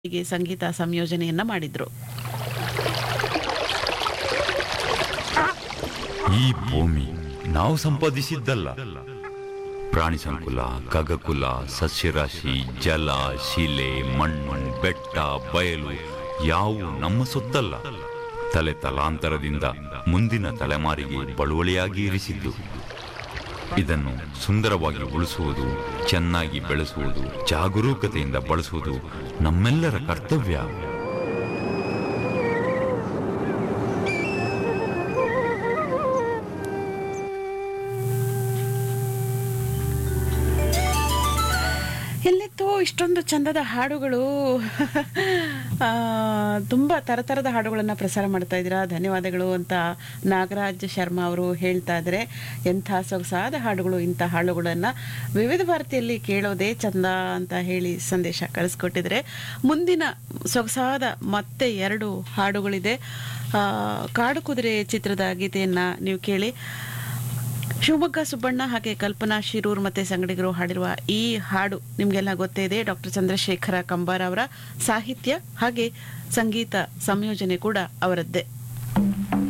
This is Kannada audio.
ಹೀಗೆ ಸಂಗೀತ ಸಂಯೋಜನೆಯನ್ನ ಮಾಡಿದ್ರು ಈ ಭೂಮಿ ನಾವು ಸಂಪಾದಿಸಿದ್ದಲ್ಲ ಪ್ರಾಣಿ ಸಂಕುಲ ಖಗಕುಲ ಸಸ್ಯರಾಶಿ ಜಲ ಶಿಲೆ ಮಣ್ಣು ಬೆಟ್ಟ ಬಯಲು ಯಾವು ನಮ್ಮ ಸೊತ್ತಲ್ಲ ತಲೆ ತಲಾಂತರದಿಂದ ಮುಂದಿನ ತಲೆಮಾರಿಗೆ ಬಳುವಳಿಯಾಗಿ ಇರಿಸಿದ್ದು ಇದನ್ನು ಸುಂದರವಾಗಿ ಉಳಿಸುವುದು ಚೆನ್ನಾಗಿ ಬೆಳೆಸುವುದು ಜಾಗರೂಕತೆಯಿಂದ ಬಳಸುವುದು ನಮ್ಮೆಲ್ಲರ ಕರ್ತವ್ಯ ಎಲ್ಲಿತ್ತೋ ಇಷ್ಟೊಂದು ಚಂದದ ಹಾಡುಗಳು ಆ, ತುಂಬ ಥರಥರದ ಹಾಡುಗಳನ್ನು ಪ್ರಸಾರ ಮಾಡ್ತಾ ಇದ್ದೀರಾ ಧನ್ಯವಾದಗಳು ಅಂತ ನಾಗರಾಜ್ ಶರ್ಮಾ ಅವರು ಹೇಳ್ತಾ ಇದ್ದಾರೆ ಎಂಥ ಸೊಗಸಾದ ಹಾಡುಗಳು ಇಂಥ ಹಾಡುಗಳನ್ನು ವಿವಿಧ ಭಾರತಿಯಲ್ಲಿ ಕೇಳೋದೇ ಚಂದ ಅಂತ ಹೇಳಿ ಸಂದೇಶ ಕಳಿಸ್ಕೊಟ್ಟಿದ್ರೆ ಮುಂದಿನ ಸೊಗಸಾದ ಮತ್ತೆ ಎರಡು ಹಾಡುಗಳಿದೆ ಆ, ಕಾಡು ಕುದುರೆ ಚಿತ್ರದ ಗೀತೆಯನ್ನು ನೀವು ಕೇಳಿ ಶಿವಮೊಗ್ಗ ಸುಬ್ಬಣ್ಣ ಹಾಗೆ ಕಲ್ಪನಾ ಶಿರೂರ್ ಮತ್ತೆ ಸಂಗಡಿಗರು ಹಾಡಿರುವ ಈ ಹಾಡು ನಿಮಗೆಲ್ಲ ಗೊತ್ತೇ ಇದೆ ಡಾಕ್ಟರ್ ಚಂದ್ರಶೇಖರ ಕಂಬಾರ್ ಅವರ ಸಾಹಿತ್ಯ ಹಾಗೆ ಸಂಗೀತ ಸಂಯೋಜನೆ ಕೂಡ ಅವರದ್ದೇ